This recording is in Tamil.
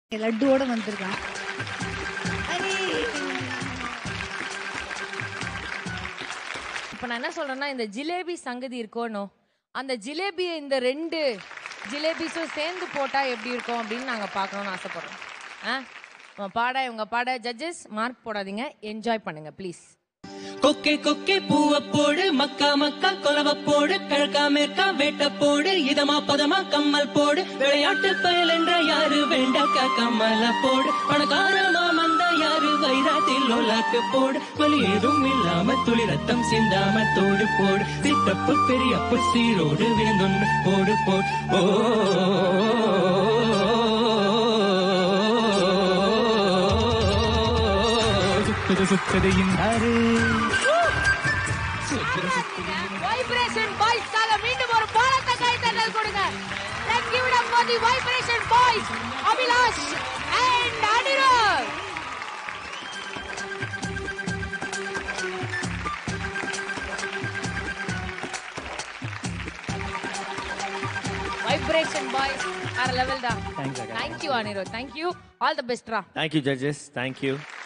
லட்டுவோட வந்திருக்கான் அரே. இப்போ நான் என்ன சொல்றேன்னா இந்த ஜிலேபி சங்கதி இருக்கோனோ அந்த ஜிலேபியை இந்த ரெண்டு ஜிலேபிஸும் சேர்ந்து போட்டா எப்படி இருக்கும் அப்படின்னு நாங்க பார்க்கணும்னு ஆசைப்படுறோம் ஆ உங்க பாட இவங்க பாட ஜட்ஜஸ் மார்க் போடாதீங்க என்ஜாய் பண்ணுங்க ப்ளீஸ் கொக்கே கொக்கே பூவ போடு மக்கா மக்கா கொலவ போடு கிழக்கா மேற்கா வேட்ட போடு இதமா பதமா கம்மல் போடு விளையாட்டு பயல் என்ற யாரு வேண்டாக்கா கம்மல போடு பணக்காரமா மந்த யாரு வைராத்தில் லோலாக்கு போடு வலி ஏதும் இல்லாம துளி ரத்தம் சிந்தாம தோடு போடு சித்தப்பு பெரியப்பு சீரோடு விழுந்தொன்னு போடு போடு ஓ சுத்தது சுத்தது இன்னாரு வைப்ரேஷன் பாய்ஸ்க்காக மீண்டும் ஒரு பாலத்தை கைத்தட்டல் கொடுங்க Let's give it up for the vibration boys Abhilash and Anirudh vibration boys வேற லெவல் தான் Thanks, Agatha. Thank you Anirudh thank you all the பெஸ்ட்ரா Thank you, judges. Thank you.